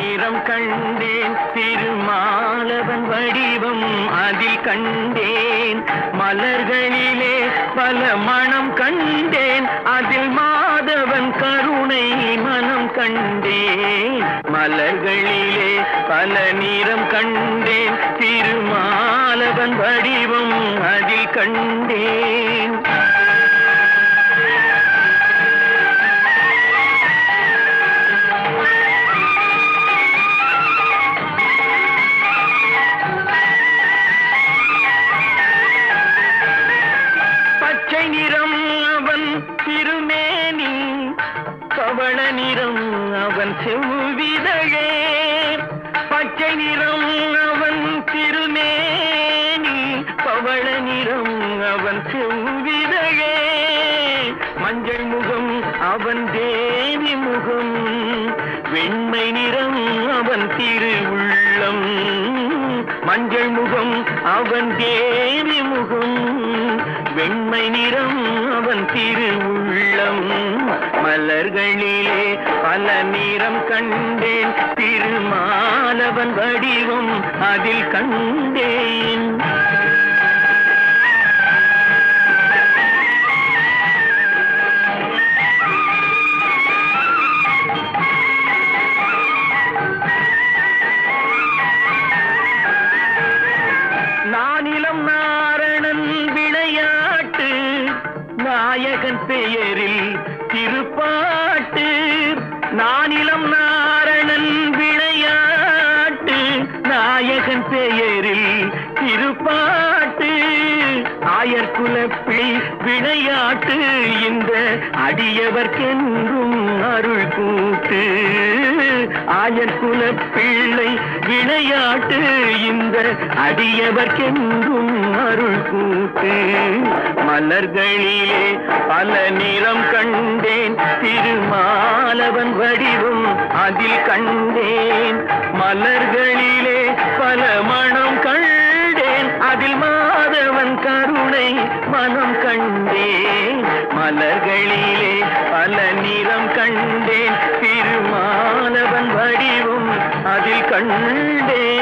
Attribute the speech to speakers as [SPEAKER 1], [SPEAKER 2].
[SPEAKER 1] நிறம் கண்டேன் திருமாலவன் வடிவம் அதில் கண்டேன் மலர்களிலே பல மனம் கண்டேன் அதில் மாதவன் கருணை மனம் கண்டேன் மலர்களிலே பல நிறம் கண்டேன் திருமாலவன் வடிவம் அதில் கண்டேன் பச்சை நிறம் அவன் திருமேனி பவள நிறம் அவன் செவ்விதழே பச்சை நிறம் அவன் திருமேனி பவள நிறம் அவன் செவ்விதழே மஞ்சள் முகம் அவன் தேவி முகம் வெண்மை நிறம் அவன் திருவுள்ளம் மஞ்சள் முகம் அவன் தேவி முகம் வெண்மை நிறம் அவன் திருவுள்ளம் மலர்களிலே பல நிறம் கண்டேன் திருமாலவன் வடிவம் அதில் கண்டேன் நானிலம் நாரணன் விளையாட்டு நாயகன் பெயரில் திருப்பாட்டு நானிலம் நாரணன் விளையாட்டு நாயகன் பெயரில் திருப்பாட்டு ஆயர்குலப்பிள்ளை விளையாட்டு இந்த அடியவர்க்கென்றும் அருள் கூட்டு ஆயர்குல பிள்ளை விளையாட்டு இந்த அடியவர்க்கென்றும் அருள் கூட்டு மலர்களிலே பல நிறம் கண்டேன் திருமாலவன் வடிவம் அதில் கண்டேன் மலர்களிலே பல மனம் கண்டேன் அதில் மாதவன் கருணை மனம் கண்டேன் மலர்களிலே பல நிறம் கண்டேன் திருமாலவன் வடிவம் அதில் கண்டேன்